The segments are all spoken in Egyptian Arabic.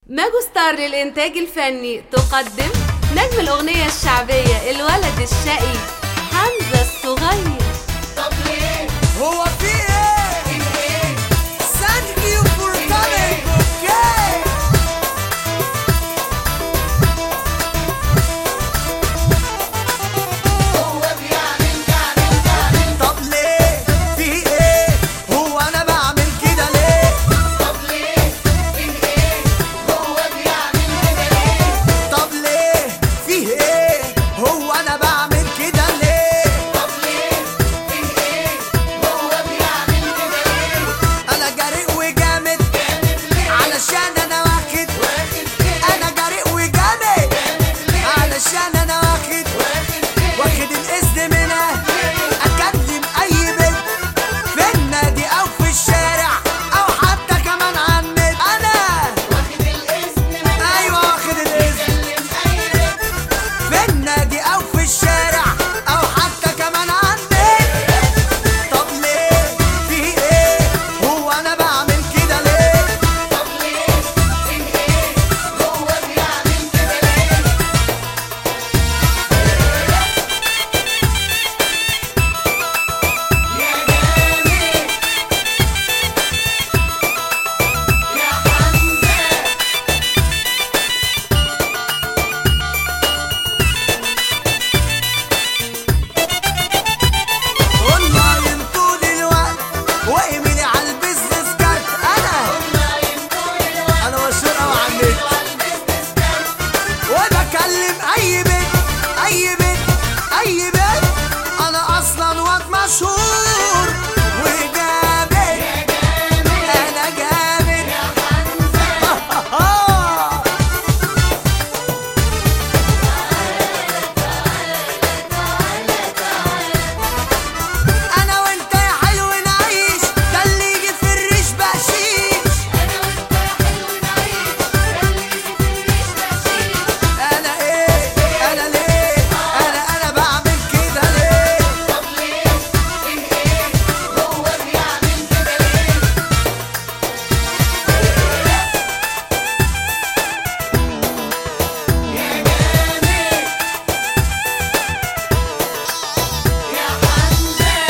ماجو ستار للإنتاج الفني تقدم نجم الأغنية الشعبية الولد الشقي حمزة الصغير طب ليه؟ هو في ايه؟ Thank you for coming, okay? هو بيعمل بيعمل بيعمل طب ليه؟ في ايه؟ هو انا بعمل كده ليه؟ طب ليه؟ فيه ايه؟ هو بيعمل كده ليه؟ طب ليه؟ في ايه؟ هو انا بعمل كده ليه؟ طب ليه؟ فيه ايه؟ هو بيعمل كده ليه؟ انا جريء وجامد جامد ليه؟ علشان انا واخد واخد ليه؟ انا جريء وجامد جامد ليه؟ علشان انا واخد واخد ليه؟ واخد الاذن منها اكلم اي بنت في النادي او في الشارع او حتى كمان على النت انا واخد الاسم من ايوه واخد الاذن كلم اي بنت في النادي او في الشارع او حتى كمان على النت طب ليه في ايه هو انا بعمل كده ليه طب ليه؟ فيه ايه؟ هو بيعمل كده ليه؟ يا جامد يا حمزة اونلاين طول الوقت وايميلي على البيزنس كارت انا اونلاين طول الوقت انا مشهور قوي على النت على البيزنس كارت وبكلم اي بنت اي بنت اي بنت انا اصلا واد مشهور وجامد يا جامد انا جامد يا حمزة آه. انا وانت يا حلو نعيش ده اللي يجي في الريش بقشيش انا وانت حلو نعيش خليني في الريش بشيل انا ايه انا ليه انا انا بعمل كده ليه طب ليه فيه ايه هو بيعمل كده ليه يا جامد يا حمزة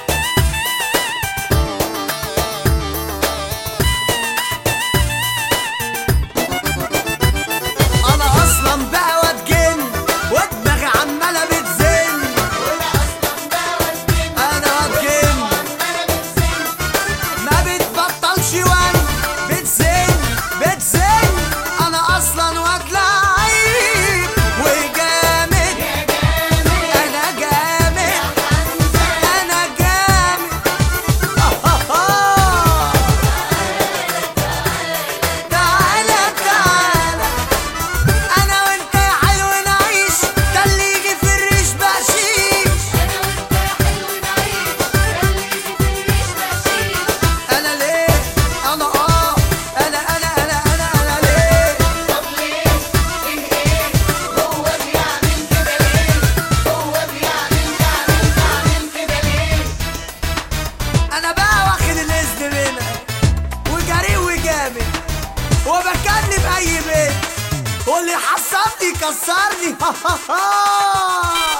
انا اصلا بقى واد جن ودماغي عماله بتزن وانا اصلا بقى وزن انا واد جن وعمالة بتزن ما بتبطلش وان بتزن بتزن انا اصلا واد لعيب وجامد يا جامد انا جامد يا حمزة انا جامد آه آه آه. تعالى تعالى انا وانت يا حلو نعيش ده اللي يجي في الريش بقشيش انا وانت حلو نعيش خليني في الريش بشيل انا ليه انا اه انا انا انا انا انا ليه طب ليه فيه ايه هو بيعمل كده ليه هو بيعمل بيعمل بيعمل كده ليه انا بقى واخد الاذن منها وجريء وجامد وبكلم اي بنت واللي حصلني كسرني